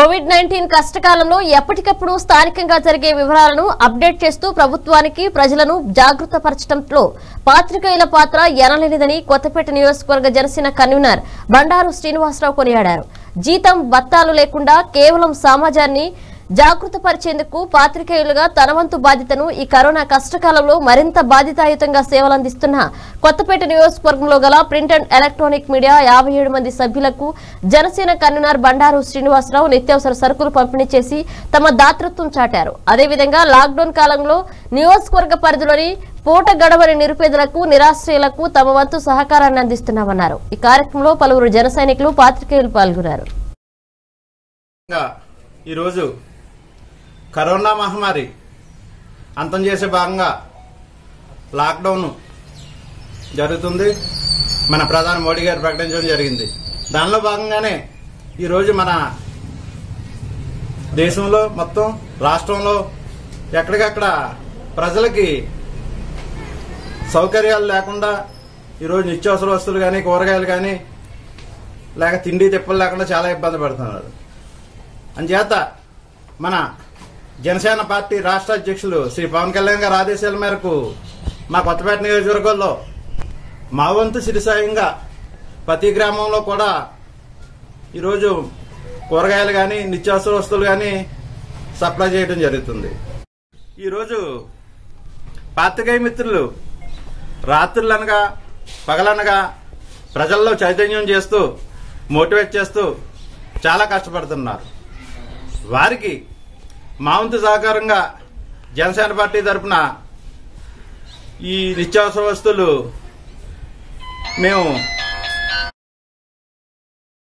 Covid nineteen కష్టకాలంలో ఎప్పటికప్పుడు స్థానికంగా జరిగే వివరాలను అప్డేట్ చేస్తూ ప్రభుత్వానికి ప్రజలను జాగృత పరచడంలో పాత్రికేయుల పాత్ర ఎనలేనిదని కొత్తపేట నియోజకవర్గ జనసేన కన్వీనర్ బండారు శ్రీనివాసరావు కొనియాడారు జీతం బత్తాలు లేకుండా కేవలం సమాజాన్ని జాగృత పరిచేందుకు పాత్రికేయులుగా తన వంతు బాధ్యతను ఈ కరోనా కష్టకాలంలో మరింత బాధ్యతాయుతంగా సేవలందిస్తున్న కొత్తపేట నియోజకవర్గంలో గల ప్రింట్ అండ్ ఎలక్ట్రానిక్ మీడియా యాభై ఏడు మంది సభ్యులకు జనసేన కన్వీనర్ బండారు శ్రీనివాసరావు నిత్యావసర సరుకులు పంపిణీ చేసి తమ దాతృత్వం చాటారు అదేవిధంగా లాక్డౌన్ కాలంలో నియోజకవర్గ పరిధిలోని పూట గడవని నిరుపేదలకు నిరాశ్రయులకు తమ వంతు సహకారాన్ని అందిస్తున్నామన్నారు ఈ కార్యక్రమంలో పలువురు జన సైనికులు పాత్రికేయులు పాల్గొన్నారు ఇంకా ఈరోజు కరోనా మహమ్మారి అంతం చేసే భాగంగా లాక్డౌన్ జరుగుతుంది మన ప్రధాని మోడీ గారు ప్రకటించడం జరిగింది దానిలో భాగంగానే ఈరోజు మన దేశంలో మొత్తం రాష్ట్రంలో ఎక్కడికక్కడ ప్రజలకి సౌకర్యాలు లేకుండా ఈరోజు నిత్యావసర వస్తువులు కానీ కూరగాయలు కానీ లేక తిండి తిప్పలు లేకుండా చాలా ఇబ్బంది పడుతున్నారు అంచేత మన జనసేన పార్టీ రాష్ట్ర అధ్యక్షులు శ్రీ పవన్ కళ్యాణ్ గారి ఆదేశాల మేరకు మా కొత్తపేట నియోజకవర్గంలో మా వంతు సిరిసాయంగా ప్రతి గ్రామంలో కూడా ఈరోజు కూరగాయలు కానీ నిత్యావసర వస్తువులు కానీ సప్లై చేయడం జరుగుతుంది ఈరోజు పాత్రికేయ మిత్రులు రాత్రులనగా పగలనగా ప్రజల్లో చైతన్యం చేస్తూ మోటివేట్ చేస్తూ చాలా కష్టపడుతున్నారు వారికి మా వంతు సహకారంగా జనసేన పార్టీ తరఫున ఈ నిత్యావసర వస్తువులు మేము